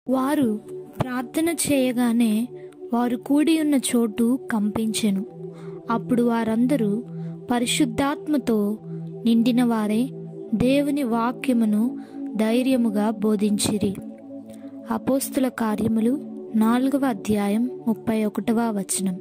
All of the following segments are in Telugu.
వారు ప్రార్థన చేయగానే వారు కూడి ఉన్న చోటు కంపించెను అప్పుడు వారందరూ పరిశుద్ధాత్మతో నిండిన వారే దేవుని వాక్యమును ధైర్యముగా బోధించిరి అపోస్తుల కార్యములు నాలుగవ అధ్యాయం ముప్పై ఒకటవ వచనం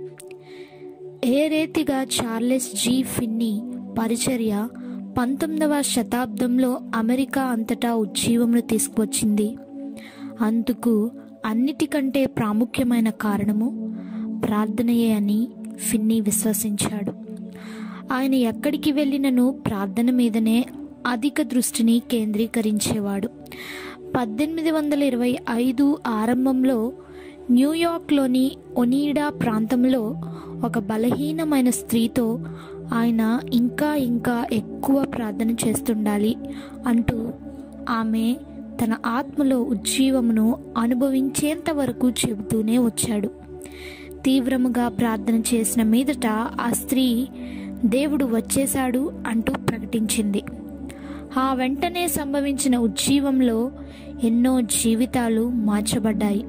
ఏ రీతిగా చార్లెస్ జీ ఫిన్నీ పరిచర్య పంతొమ్మిదవ శతాబ్దంలో అమెరికా అంతటా ఉజ్జీవమును తీసుకువచ్చింది అందుకు అన్నిటికంటే ప్రాముఖ్యమైన కారణము ప్రార్థనయే అని ఫిన్నీ విశ్వసించాడు ఆయన ఎక్కడికి వెళ్ళినను ప్రార్థన మీదనే అధిక దృష్టిని కేంద్రీకరించేవాడు పద్దెనిమిది వందల ఇరవై ఐదు ఆరంభంలో న్యూయార్క్లోని ఒనీడా ప్రాంతంలో ఒక బలహీనమైన స్త్రీతో ఆయన ఇంకా ఇంకా ఎక్కువ ప్రార్థన చేస్తుండాలి అంటూ ఆమె తన ఆత్మలో ఉజ్జీవమును అనుభవించేంత వరకు చెబుతూనే వచ్చాడు తీవ్రముగా ప్రార్థన చేసిన మీదట ఆ స్త్రీ దేవుడు వచ్చేశాడు అంటూ ప్రకటించింది ఆ వెంటనే సంభవించిన ఉజ్జీవంలో ఎన్నో జీవితాలు మార్చబడ్డాయి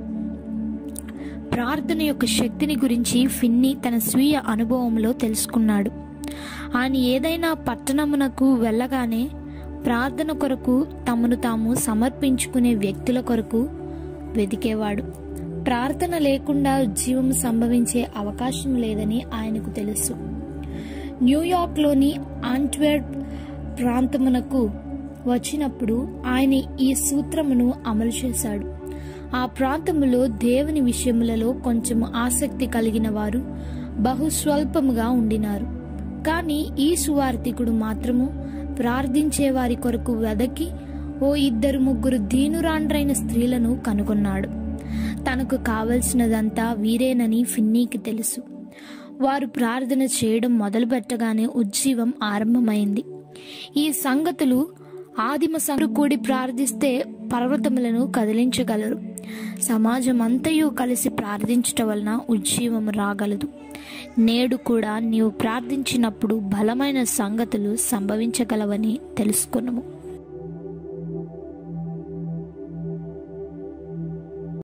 ప్రార్థన యొక్క శక్తిని గురించి ఫిన్నీ తన స్వీయ అనుభవంలో తెలుసుకున్నాడు ఆయన ఏదైనా పట్టణమునకు వెళ్ళగానే ప్రార్థన కొరకు తమను తాము సమర్పించుకునే వ్యక్తుల కొరకు వెతికేవాడు ప్రార్థన లేకుండా ఉజ్జీవం సంభవించే అవకాశం లేదని ఆయనకు తెలుసు న్యూయార్క్లోని ఆంట్వర్ప్ ప్రాంతమునకు వచ్చినప్పుడు ఆయన ఈ సూత్రమును అమలు చేశాడు ఆ ప్రాంతములో దేవుని విషయములలో కొంచెం ఆసక్తి కలిగిన వారు బహు స్వల్పముగా ఉండినారు కానీ ఈ సువార్థికుడు మాత్రము ప్రార్థించే వారి కొరకు వెదకి ఓ ఇద్దరు ముగ్గురు దీనురాండ్రైన స్త్రీలను కనుగొన్నాడు తనకు కావలసినదంతా వీరేనని ఫిన్నీకి తెలుసు వారు ప్రార్థన చేయడం మొదలుపెట్టగానే ఉజ్జీవం ఆరంభమైంది ఈ సంగతులు ఆదిమ సంఘు కూడి ప్రార్థిస్తే పర్వతములను కదిలించగలరు సమాజం అంతయు కలిసి ప్రార్థించట వలన ఉజ్జీవం రాగలదు నేడు కూడా నీవు ప్రార్థించినప్పుడు బలమైన సంగతులు సంభవించగలవని తెలుసుకున్నాము